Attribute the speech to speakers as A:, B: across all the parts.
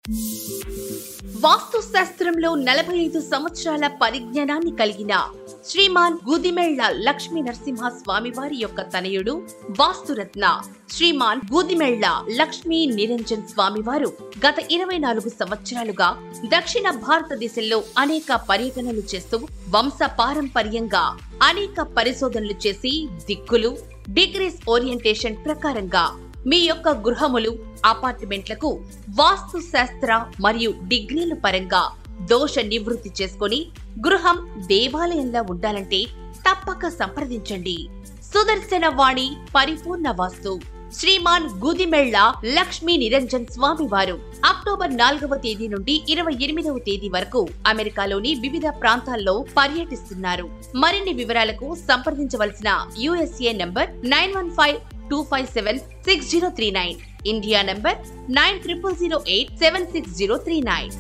A: వాస్తు శాస్త్రంలో నలభై ఐదు సంవత్సరాల పరిజ్ఞానాన్ని కలిగిన శ్రీమాన్ గుదిమెళ్ల లక్ష్మీ నరసింహ స్వామివారి యొక్క తనయుడు వాస్తురత్న శ్రీమాన్ గుదిమెళ్ల లక్ష్మీ నిరంజన్ స్వామివారు గత ఇరవై నాలుగు సంవత్సరాలుగా దక్షిణ భారతదేశంలో అనేక పర్యటనలు చేస్తూ వంశ పారంపర్యంగా అనేక పరిశోధనలు చేసి దిక్కులు డిగ్రీస్ ఓరియంటేషన్ ప్రకారంగా మీ యొక్క గృహములు అపార్ట్మెంట్లకు వాస్తు శాస్త్ర మరియు డిగ్రీల పరంగా దోష నివృత్తి చేసుకొని గృహం దేవాలయంలా ఉండాలంటే తప్పక సంప్రదించండి సుదర్శన వాణి పరిపూర్ణ వాస్తు శ్రీమాన్ గుదిమెళ్ల లక్ష్మీ నిరంజన్ స్వామి వారు అక్టోబర్ నాలుగవ తేదీ నుండి ఇరవై ఎనిమిదవ తేదీ వరకు అమెరికాలోని వివిధ ప్రాంతాల్లో పర్యటిస్తున్నారు మరిన్ని వివరాలకు సంప్రదించవలసిన USA number nine one five two five seven six zero three nine India number nine triple zero eight seven six zero three nine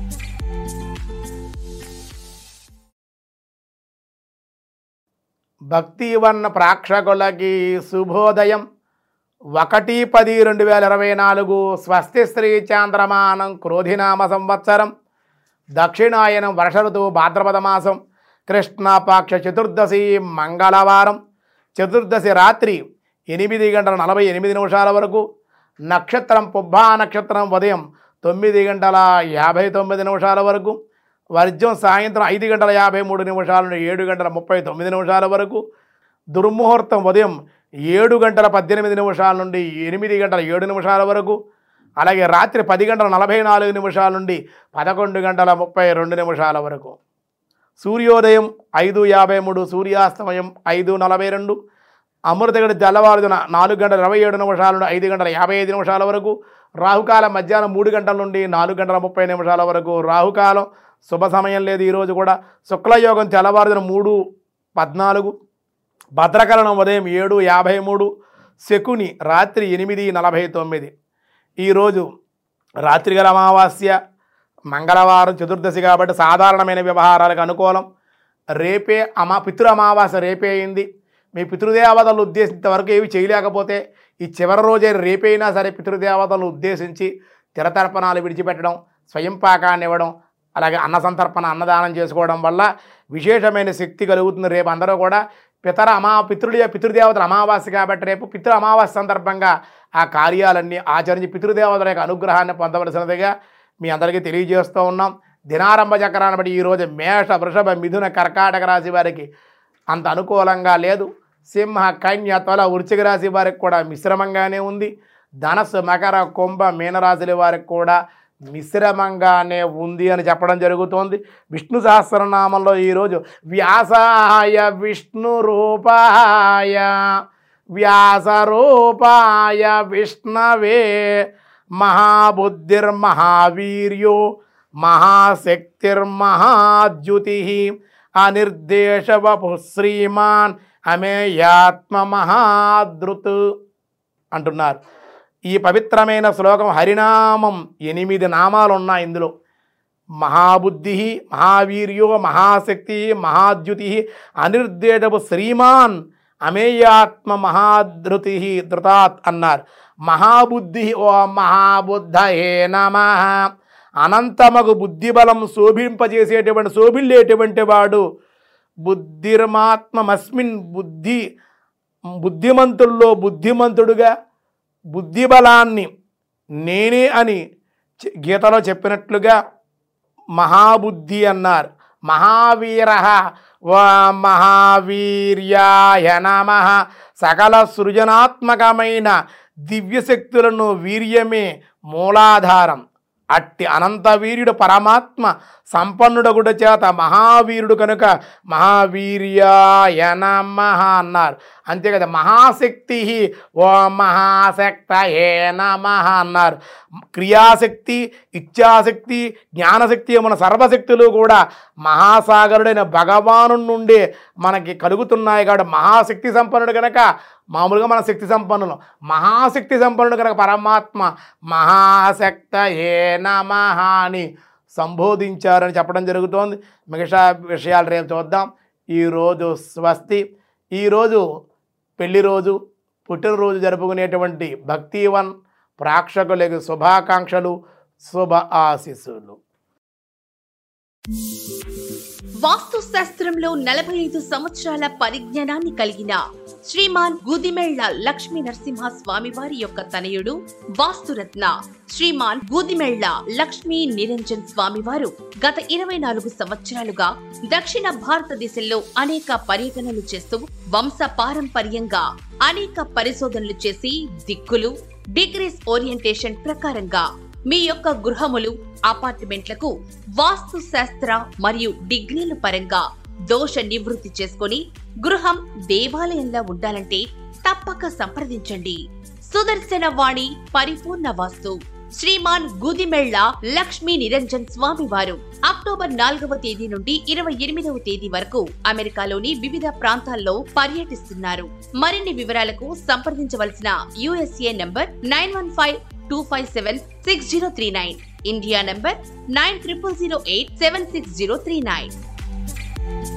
B: భక్తివన్న ప్రేక్షకులకి శుభోదయం ఒకటి పది రెండు వేల ఇరవై నాలుగు స్వస్తి శ్రీ చాంద్రమానం క్రోధినామ సంవత్సరం దక్షిణాయనం వర్ష ఋతువు భాద్రపద మాసం కృష్ణపక్ష చతుర్దశి మంగళవారం చతుర్దశి రాత్రి ఎనిమిది గంటల నలభై ఎనిమిది నిమిషాల వరకు నక్షత్రం పుబ్బా నక్షత్రం ఉదయం తొమ్మిది గంటల యాభై తొమ్మిది నిమిషాల వరకు వర్జం సాయంత్రం ఐదు గంటల యాభై మూడు నిమిషాల నుండి ఏడు గంటల ముప్పై తొమ్మిది నిమిషాల వరకు దుర్ముహూర్తం ఉదయం ఏడు గంటల పద్దెనిమిది నిమిషాల నుండి ఎనిమిది గంటల ఏడు నిమిషాల వరకు అలాగే రాత్రి పది గంటల నలభై నాలుగు నిమిషాల నుండి పదకొండు గంటల ముప్పై రెండు నిమిషాల వరకు సూర్యోదయం ఐదు యాభై మూడు సూర్యాస్తమయం ఐదు నలభై రెండు అమృతగడి తెల్లవారుజున నాలుగు గంటల ఇరవై ఏడు నిమిషాల నుండి ఐదు గంటల యాభై ఐదు నిమిషాల వరకు రాహుకాలం మధ్యాహ్నం మూడు గంటల నుండి నాలుగు గంటల ముప్పై నిమిషాల వరకు రాహుకాలం శుభ సమయం లేదు ఈరోజు కూడా శుక్లయోగం తెల్లవారుజున మూడు పద్నాలుగు భద్రకరణం ఉదయం ఏడు యాభై మూడు శకుని రాత్రి ఎనిమిది నలభై తొమ్మిది ఈరోజు రాత్రిగల అమావాస్య మంగళవారం చతుర్దశి కాబట్టి సాధారణమైన వ్యవహారాలకు అనుకూలం రేపే అమా పితృ అమావాస్య రేపే అయింది మీ పితృదేవతలు ఉద్దేశించే వరకు ఏవి చేయలేకపోతే ఈ చివరి రోజే రేపైనా సరే పితృదేవతలను ఉద్దేశించి తిరతర్పణాలు విడిచిపెట్టడం స్వయం పాకాన్ని ఇవ్వడం అలాగే అన్న సంతర్పణ అన్నదానం చేసుకోవడం వల్ల విశేషమైన శక్తి కలుగుతుంది రేపు అందరూ కూడా పితర అమా పితృడి పితృదేవతల అమావాస్య కాబట్టి రేపు పితృ అమావాస్య సందర్భంగా ఆ కార్యాలన్నీ ఆచరించి పితృదేవతల యొక్క అనుగ్రహాన్ని పొందవలసినదిగా మీ అందరికీ తెలియజేస్తూ ఉన్నాం దినారంభ చక్రాన్ని బట్టి ఈరోజు మేష వృషభ మిథున కర్కాటక రాశి వారికి అంత అనుకూలంగా లేదు సింహ కన్య తొల వృశ్చిక రాశి వారికి కూడా మిశ్రమంగానే ఉంది ధనస్సు మకర కుంభ మీనరాశుల వారికి కూడా మిశ్రమంగానే ఉంది అని చెప్పడం జరుగుతోంది విష్ణు సహస్రనామంలో ఈరోజు వ్యాసాయ విష్ణు రూపాయ వ్యాస రూపాయ విష్ణవే మహాబుద్ధిర్మహావీర్యో మహాశక్తిర్మహాద్యుతి అనిర్దేశవపు శ్రీమాన్ అమేయాత్మ మహాదృత్ అంటున్నారు ఈ పవిత్రమైన శ్లోకం హరినామం ఎనిమిది నామాలు ఉన్నాయి ఇందులో మహాబుద్ధి మహావీర్యో మహాశక్తి మహాద్యుతి అనిర్దేశపు శ్రీమాన్ అమేయాత్మ మహాధృతి ధృతాత్ అన్నారు మహాబుద్ధి ఓ మహాబుద్ధయే నమ అనంతమగు బుద్ధిబలం శోభింపజేసేటువంటి శోభిల్లేటువంటి వాడు బుద్ధిర్మాత్మమస్మిన్ బుద్ధి బుద్ధిమంతుల్లో బుద్ధిమంతుడుగా బుద్ధిబలాన్ని నేనే అని చె- గీతలో చెప్పినట్లుగా మహాబుద్ధి అన్నారు మహావీర వా మహావీర్యాయ నమ సకల సృజనాత్మకమైన దివ్యశక్తులను వీర్యమే మూలాధారం అట్టి అనంత వీర్యుడు పరమాత్మ సంపన్నుడగుడ చేత మహావీరుడు కనుక మహావీర్యాయ నమః అన్నారు అంతే కదా మహాశక్తి ఓ మహాశక్తయే నమః అన్నారు క్రియాశక్తి ఇచ్ఛాశక్తి జ్ఞానశక్తి మన సర్వశక్తులు కూడా మహాసాగరుడైన భగవాను నుండే మనకి కలుగుతున్నాయి కాబట్టి మహాశక్తి సంపన్నుడు కనుక మామూలుగా మన శక్తి సంపన్నులు మహాశక్తి సంపన్నుడు కనుక పరమాత్మ మహాశక్తయే నమః అని సంబోధించారని చెప్పడం జరుగుతోంది మిగతా విషయాలు రేపు చూద్దాం ఈరోజు స్వస్తి ఈరోజు పెళ్లి రోజు పుట్టినరోజు జరుపుకునేటువంటి భక్తివన్ ప్రేక్షకులకు శుభాకాంక్షలు శుభ ఆశీస్సులు
A: వాస్తు శాస్త్రంలో నలభై ఐదు సంవత్సరాల పరిజ్ఞానాన్ని కలిగిన శ్రీమాన్ గుదిమెళ్ల లక్ష్మీ నరసింహ స్వామి వారి యొక్క తనయుడు వాస్తురత్న శ్రీమాన్ గుదిమెళ్ల లక్ష్మీ నిరంజన్ స్వామి వారు గత ఇరవై నాలుగు సంవత్సరాలుగా దక్షిణ భారతదేశంలో అనేక పర్యటనలు చేస్తూ వంశ పారంపర్యంగా అనేక పరిశోధనలు చేసి దిక్కులు డిగ్రీస్ ఓరియంటేషన్ ప్రకారంగా మీ యొక్క గృహములు అపార్ట్మెంట్లకు వాస్తు శాస్త్ర మరియు డిగ్రీల పరంగా దోష నివృత్తి చేసుకొని గృహం దేవాలయంలా ఉండాలంటే తప్పక సంప్రదించండి సుదర్శన వాణి పరిపూర్ణ వాస్తు శ్రీమాన్ గుదిమెళ్ల లక్ష్మీ నిరంజన్ స్వామి వారు అక్టోబర్ నాలుగవ తేదీ నుండి ఇరవై ఎనిమిదవ తేదీ వరకు అమెరికాలోని వివిధ ప్రాంతాల్లో పర్యటిస్తున్నారు మరిన్ని వివరాలకు సంప్రదించవలసిన USA number nine one five two five seven six zero three nine India number nine triple zero eight seven six zero three nine